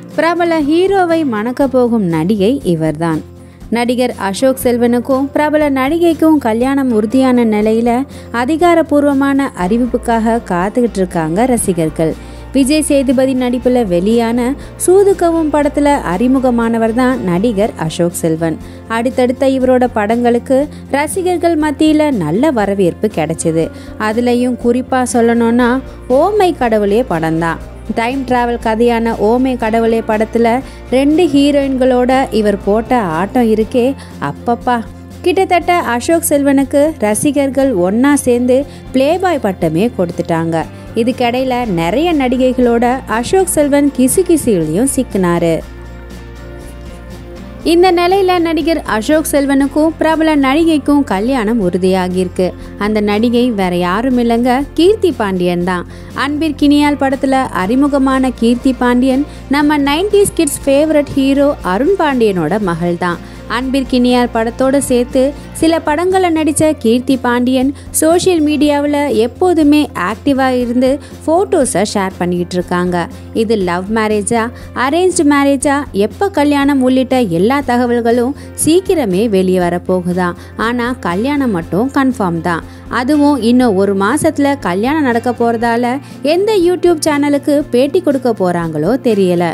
பிரபல ஹீரோவை மணக்க போகும் நடிகை இவர்தான் நடிகர் அசோக் செல்வனுக்கும் பிரபல நடிகைக்கும் கல்யாணம் உறுதியான நிலையில அதிகாரப்பூர்வமான அறிவிப்புக்காக காத்துக்கிட்டு இருக்காங்க ரசிகர்கள் விஜய் சேதுபதி நடிப்பில் வெளியான சூதுக்கவும் படத்தில் அறிமுகமானவர் தான் நடிகர் அசோக் செல்வன் அடுத்தடுத்த இவரோட படங்களுக்கு ரசிகர்கள் மத்தியில் நல்ல வரவேற்பு கிடைச்சிது அதுலேயும் குறிப்பாக சொல்லணும்னா ஓமை கடவுளே படம்தான் டைம் டிராவல் கதையான ஓமை கடவுளே படத்தில் ரெண்டு ஹீரோயின்களோட இவர் போட்ட ஆட்டம் இருக்கே அப்பப்பா கிட்டத்தட்ட அசோக் செல்வனுக்கு ரசிகர்கள் ஒன்றா சேர்ந்து பிளேபாய் பட்டமே கொடுத்துட்டாங்க இதுக்கிடையில நிறைய நடிகைகளோட அசோக் செல்வன் கிசு கிசுலையும் சிக்கினாரு இந்த நிலையில நடிகர் அசோக் செல்வனுக்கும் பிரபல நடிகைக்கும் கல்யாணம் உறுதியாகியிருக்கு அந்த நடிகை வேற யாரும் இல்லைங்க கீர்த்தி பாண்டியன் தான் அன்பிற்கினியால் படத்துல அறிமுகமான கீர்த்தி பாண்டியன் நம்ம nineties kids favourite hero Arun பாண்டியனோட மகள் தான் அன்பிற்கினியார் படத்தோடு சேர்த்து சில படங்களில் நடித்த கீர்த்தி பாண்டியன் சோஷியல் மீடியாவில் எப்போதுமே ஆக்டிவாக இருந்து ஃபோட்டோஸை ஷேர் பண்ணிக்கிட்டு இருக்காங்க இது லவ் மேரேஜா அரேஞ்ச்டு மேரேஜா எப்போ கல்யாணம் உள்ளிட்ட எல்லா தகவல்களும் சீக்கிரமே வெளியே வரப்போகுதாம் ஆனால் கல்யாணம் மட்டும் கன்ஃபார்ம் தான் அதுவும் இன்னும் ஒரு மாசத்துல கல்யாணம் நடக்க போறதால எந்த யூடியூப் சேனலுக்கு பேட்டி கொடுக்க போறாங்களோ தெரியல